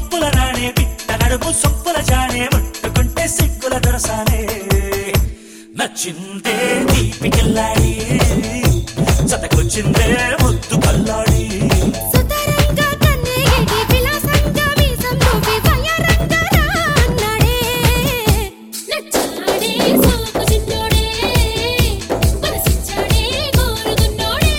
వంపుల రాణే పిట్ట నడుము సొప్పుల జానే ముట్టుకుంటే సిగ్గుల దొరసానే నచ్చిందే దీపికెళ్ళాడి చతకొచ్చిందే ముద్దు కల్లాడి సుతరంగా కన్నెగిడి విలాసంగా వీసం నువ్వే వయ్యారంగా రా అన్నాడే. నచ్చాడే సోకు చిన్నోడే, మనసిచ్చాడే కోరుకున్నోడే.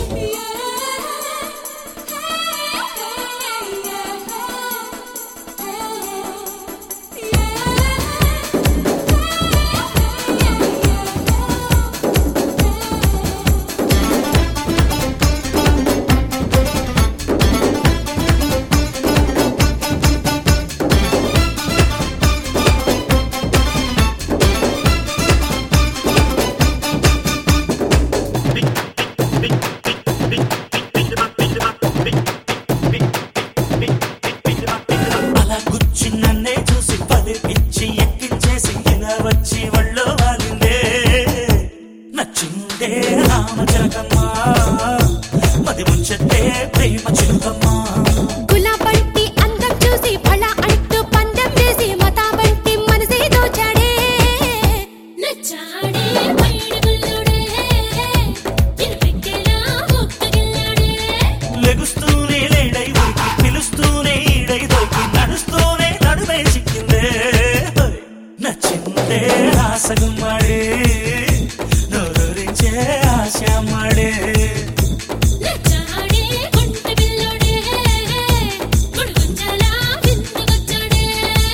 అలా గుచ్చి నన్నే చూసి పలిపించి ఎక్కించేసి ఇలా వచ్చి ఒళ్ళో వాలిందే నచ్చిందే రామచరకమ్మ మది ముంచెత్తే ప్రేమ చిలుకమ్మా గులాబంటి అందం చూసి ఫళ అంటూ పందెం వేసి మతాబంటి మనసే దోచాడే నచ్చాడే పైడి బుల్లుడే ఇరుపెక్కేలా ఒక్కగిల్లాడే లెగుస్తూనే లేడై ఉరికి పిలుస్తూనే ఈడై దొరికి నడుస్తూనే నడుమే చిక్కిందే హోయ్. నచ్చిందే ఆసగుమ్మాడే నోరూరించే ఆశామాడే నచ్చాడే కొంట బిల్లుడే గుడుగుంజలా విందుకొచ్చాడే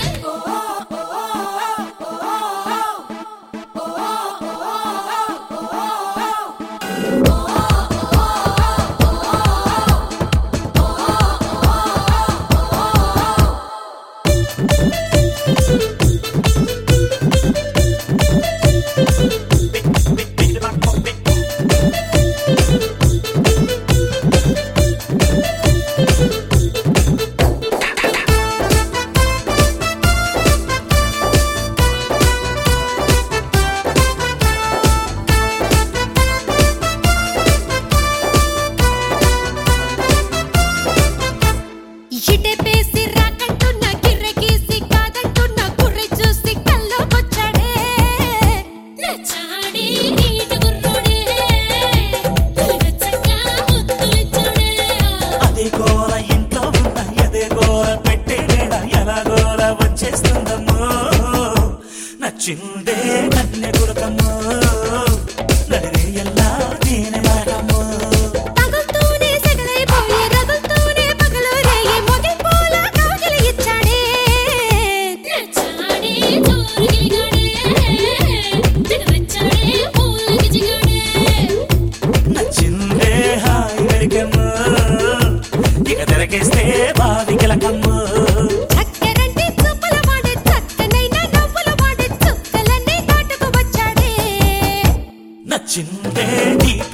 ఇటే పేసి రాకంటున్న గిర్రె గీసి కాదంటున్న గుర్రె చూసి కల్లోకొచ్చాడే నచ్చాడే నీటి గుర్రుడే వెచ్చగా ముద్దులిచ్చాడే అదే గోల ఇంట్లో ఉన్న అదే గోల పెట్టే నేడ ఎలా గోల వచ్చేస్తుందమ్మో నచ్చిందే కన్నె గురకమ్మో నడిరే ఎలా నేనే మరకమ్మో తగులుతూనే సెగలైపోయి రగులుతూనే పగలు రేయి మొగిపోల కౌగిలి ఇచ్చాడే నచ్చాడే జోరుగిలిగాడే దిగవచ్చాడే పూలకి జిగాడే నచ్చిందే హాయి వెరికమ్మో ఇక తెరకేస్తే బావి కిలకమ్మో చక్కరంటి చూపుల వాడే చక్కనైన నవ్వుల వాడే చుక్కలన్నీ దాటుకు వచ్చాడే నచ్చిందే నీ